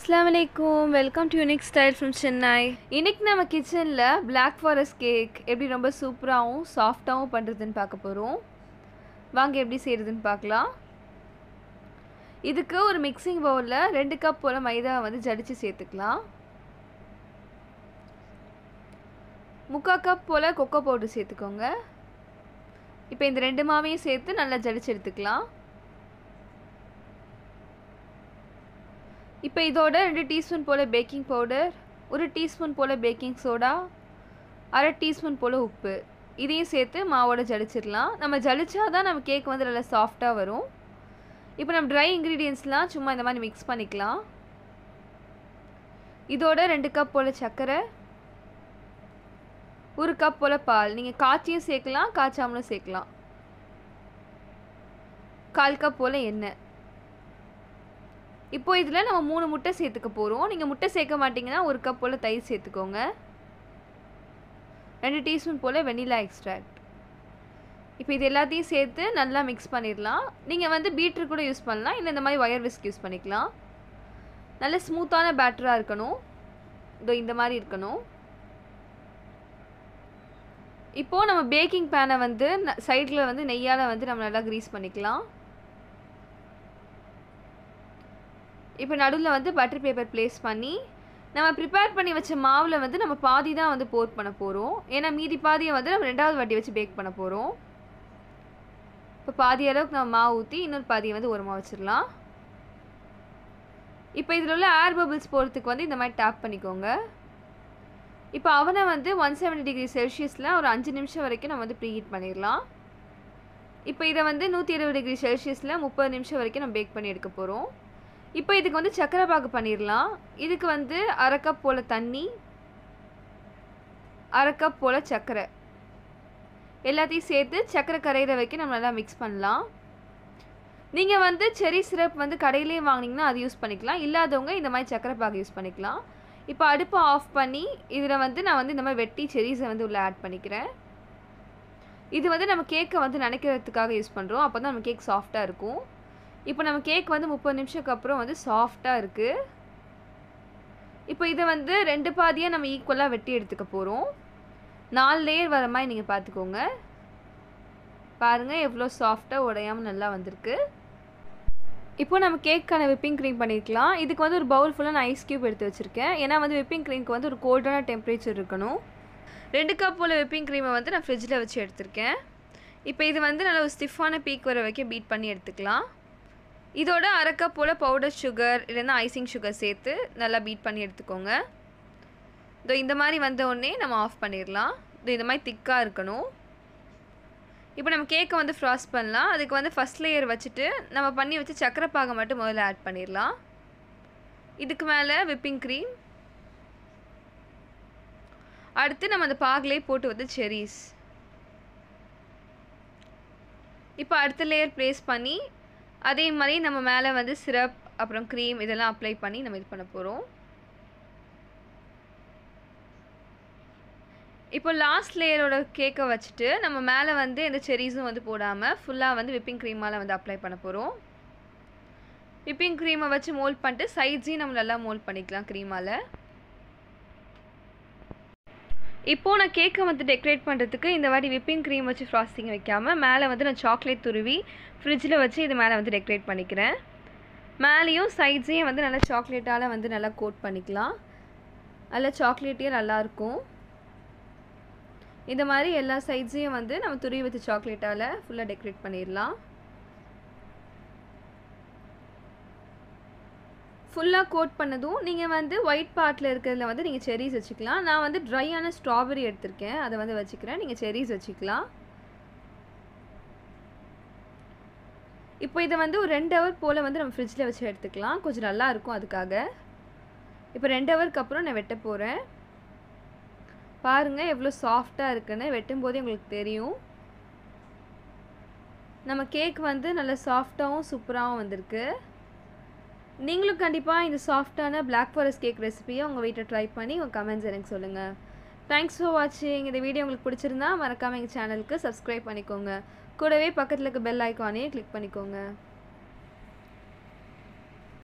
அஸ்லாம் வலைக்கும் welcome to unique style from Chennai இன்னைக்கு நம்ம கிச்சனில் Black ஃபாரஸ்ட் கேக் எப்படி ரொம்ப சூப்பராகவும் சாஃப்டாகவும் பண்ணுறதுன்னு பார்க்க போகிறோம் வாங்க எப்படி செய்கிறதுன்னு பார்க்கலாம் இதுக்கு ஒரு மிக்சிங் பவுலில் ரெண்டு கப் போல் மைதா வந்து ஜடிச்சு சேர்த்துக்கலாம் முக்கால் கப் போல் கொக்கோ பவுடர் சேர்த்துக்கோங்க இப்போ இந்த ரெண்டு மாவையும் சேர்த்து நல்லா ஜடிச்சு எடுத்துக்கலாம் இப்போ இதோட ரெண்டு டீஸ்பூன் போல் பேக்கிங் பவுடர் ஒரு டீஸ்பூன் போல் பேக்கிங் சோடா அரை டீஸ்பூன் போல் உப்பு இதையும் சேர்த்து மாவோட ஜலிச்சிடலாம் நம்ம ஜலிச்சா தான் நம்ம கேக் வந்து நல்லா சாஃப்டாக வரும் இப்போ நம்ம ட்ரை இன்க்ரீடியன்ஸ்லாம் சும்மா இந்த மாதிரி மிக்ஸ் பண்ணிக்கலாம் இதோட ரெண்டு கப் போல் சர்க்கரை ஒரு கப் போல் பால் நீங்கள் காய்ச்சியும் சேர்க்கலாம் காய்ச்சாமலும் சேர்க்கலாம் கால் கப் போல் எண்ணெய் இப்போ இதில் நம்ம மூணு முட்டை சேர்த்துக்க போகிறோம் நீங்கள் முட்டை சேர்க்க மாட்டிங்கன்னா ஒரு கப் போல் தயிர் சேர்த்துக்கோங்க ரெண்டு டீஸ்பூன் போல் வெனிலா எக்ஸ்ட்ராக்ட் இப்போ இது எல்லாத்தையும் சேர்த்து நல்லா மிக்ஸ் பண்ணிடலாம் நீங்கள் வந்து பீட்ரு கூட யூஸ் பண்ணலாம் இல்லை இந்த மாதிரி ஒயர் விஸ்க் யூஸ் பண்ணிக்கலாம் நல்ல ஸ்மூத்தான பேட்டராக இருக்கணும் இதோ இந்த மாதிரி இருக்கணும் இப்போது நம்ம பேக்கிங் பேனை வந்து சைடில் வந்து நெய்யால் வந்து நம்ம நல்லா க்ரீஸ் பண்ணிக்கலாம் இப்போ நடுவில் வந்து பட்டர் பேப்பர் ப்ளேஸ் பண்ணி நம்ம ப்ரிப்பேர் பண்ணி வச்ச மாவில் வந்து நம்ம பாதி தான் வந்து போர் பண்ண போகிறோம் ஏன்னா மீதி பாதியை வந்து நம்ம ரெண்டாவது வாட்டி வச்சு பேக் பண்ண போகிறோம் இப்போ பாதி அளவுக்கு நம்ம மாவு ஊற்றி இன்னொரு பாதியை வந்து உரமாக வச்சிடலாம் இப்போ இதில் உள்ள ஏர் பபிள்ஸ் போகிறதுக்கு வந்து இந்த மாதிரி டேப் பண்ணிக்கோங்க இப்போ அவனை வந்து ஒன் செவன்டி டிகிரி செல்சியஸில் ஒரு அஞ்சு நிமிஷம் வரைக்கும் நம்ம வந்து ப்ரீஹீட் பண்ணிடலாம் இப்போ இதை வந்து நூற்றி இருபது டிகிரி செல்சியஸில் முப்பது நிமிஷம் வரைக்கும் நம்ம பேக் பண்ணி எடுக்க போகிறோம் இப்போ இதுக்கு வந்து சக்கரை பாகு பண்ணிடலாம் இதுக்கு வந்து அரை கப் போல் தண்ணி அரை கப் போல் சர்க்கரை எல்லாத்தையும் சேர்த்து சர்க்கரை கரையிற வைக்க நம்ம நல்லா மிக்ஸ் பண்ணலாம் நீங்கள் வந்து செரி சிரப் வந்து கடையிலேயே வாங்கினீங்கன்னா அது யூஸ் பண்ணிக்கலாம் இல்லாதவங்க இந்த மாதிரி சக்கரை பாகு யூஸ் பண்ணிக்கலாம் இப்போ அடுப்பை ஆஃப் பண்ணி இதில் வந்து நான் வந்து இந்த மாதிரி வெட்டி செரிஸை வந்து உள்ளே ஆட் பண்ணிக்கிறேன் இது வந்து நம்ம கேக்கை வந்து நினைக்கிறதுக்காக யூஸ் பண்ணுறோம் அப்போ தான் நம்ம கேக் சாஃப்டாக இருக்கும் இப்போ நம்ம கேக் வந்து முப்பது நிமிஷத்துக்கு அப்புறம் வந்து சாஃப்டாக இருக்குது இப்போ இதை வந்து ரெண்டு பாதியாக நம்ம ஈக்குவலாக வெட்டி எடுத்துக்க போகிறோம் நாலு லேயர் வர மாதிரி நீங்கள் பார்த்துக்கோங்க பாருங்கள் எவ்வளோ சாஃப்டாக உடையாமல் நல்லா வந்திருக்கு இப்போ நம்ம கேக்கான விப்பிங் க்ரீம் பண்ணியிருக்கலாம் இதுக்கு வந்து ஒரு பவுல் ஃபுல்லாக நான் ஐஸ் க்யூப் எடுத்து வச்சுருக்கேன் ஏன்னா வந்து விப்பிங் க்ரீம்க்கு வந்து ஒரு கோல்டான டெம்பரேச்சர் இருக்கணும் ரெண்டு கப் போல் விப்பிங் க்ரீமை வந்து நான் ஃப்ரிட்ஜில் வச்சு எடுத்திருக்கேன் இப்போ இது வந்து நல்லா ஒரு ஸ்டிஃபான பீக் வர வைக்க பீட் பண்ணி எடுத்துக்கலாம் இதோட அரை கப் போல் பவுடர் சுகர் இல்லைன்னா ஐசிங் சுகர் சேர்த்து நல்லா பீட் பண்ணி எடுத்துக்கோங்க இதோ இந்த மாதிரி வந்த உடனே நம்ம ஆஃப் பண்ணிடலாம் இது இந்த மாதிரி திக்காக இருக்கணும் இப்போ நம்ம கேக்கை வந்து ஃப்ராஸ்ட் பண்ணலாம் அதுக்கு வந்து ஃபஸ்ட் லேயர் வச்சுட்டு நம்ம பண்ணி வச்சு சக்கரை பாகை மட்டும் முதல்ல ஆட் பண்ணிடலாம் இதுக்கு மேலே விப்பிங் க்ரீம் அடுத்து நம்ம அந்த பாகிலே போட்டு வந்து செரீஸ் இப்போ அடுத்த லேயர் ப்ளேஸ் பண்ணி அதே மாதிரி நம்ம மேலே வந்து சிரப் அப்புறம் க்ரீம் இதெல்லாம் அப்ளை பண்ணி நம்ம இது பண்ண போகிறோம் இப்போ லாஸ்ட் லேயரோட கேக்கை வச்சுட்டு நம்ம மேலே வந்து எந்த செரீஸும் வந்து போடாமல் ஃபுல்லாக வந்து விப்பிங் க்ரீமால் வந்து அப்ளை பண்ண போகிறோம் விப்பிங் க்ரீமை வச்சு மோல்ட் பண்ணிட்டு சைட்ஸையும் நம்ம நல்லா மோல்ட் பண்ணிக்கலாம் க்ரீமால் இப்போது நான் கேக்கை வந்து டெக்கரேட் பண்ணுறதுக்கு இந்த வாட்டி விப்பிங் க்ரீம் வச்சு ஃப்ராஸ்டிங் வைக்காமல் மேலே வந்து நான் சாக்லேட் துருவி ஃப்ரிட்ஜில் வச்சு இது மேலே வந்து டெக்கரேட் பண்ணிக்கிறேன் மேலேயும் சைட்ஸையும் வந்து நல்லா சாக்லேட்டால் வந்து நல்லா கோட் பண்ணிக்கலாம் நல்லா சாக்லேட்டே நல்லாயிருக்கும் இந்த மாதிரி எல்லா சைட்ஸையும் வந்து நம்ம துருவி வச்ச சாக்லேட்டால் ஃபுல்லாக டெக்கரேட் பண்ணிடலாம் ஃபுல்லாக கோட் பண்ணதும் நீங்கள் வந்து ஒயிட் பார்ட்டில் இருக்கிறதுல வந்து நீங்கள் செரீஸ் வச்சுக்கலாம் நான் வந்து ட்ரையான ஸ்ட்ராபெரி எடுத்திருக்கேன் அதை வந்து வச்சுக்கிறேன் நீங்கள் செரீஸ் வச்சுக்கலாம் இப்போ இதை வந்து ஒரு ரெண்டு ஹவர் போல் வந்து நம்ம ஃப்ரிட்ஜில் வச்சு எடுத்துக்கலாம் கொஞ்சம் நல்லா இருக்கும் அதுக்காக இப்போ ரெண்டு ஹவருக்கு அப்புறம் நான் வெட்ட போகிறேன் பாருங்கள் எவ்வளோ சாஃப்டாக இருக்குன்னு வெட்டும் போதே உங்களுக்கு தெரியும் நம்ம கேக் வந்து நல்லா சாஃப்டாகவும் சூப்பராகவும் வந்திருக்கு நீங்களும் கண்டிப்பாக இந்த சாஃப்டான பிளாக் ஃபாரஸ்ட் கேக் ரெசிபியை உங்கள் வீட்டில் ட்ரை பண்ணி உங்கள் கமெண்ட்ஸ் எனக்கு சொல்லுங்கள் தேங்க்ஸ் ஃபார் வாட்சிங் இந்த வீடியோ உங்களுக்கு பிடிச்சிருந்தா மறக்காமல் எங்கள் சேனலுக்கு சப்ஸ்கிரைப் பண்ணிக்கோங்க கூடவே பக்கத்தில் இருக்க பெல் ஐக்கானையும் கிளிக் பண்ணிக்கோங்க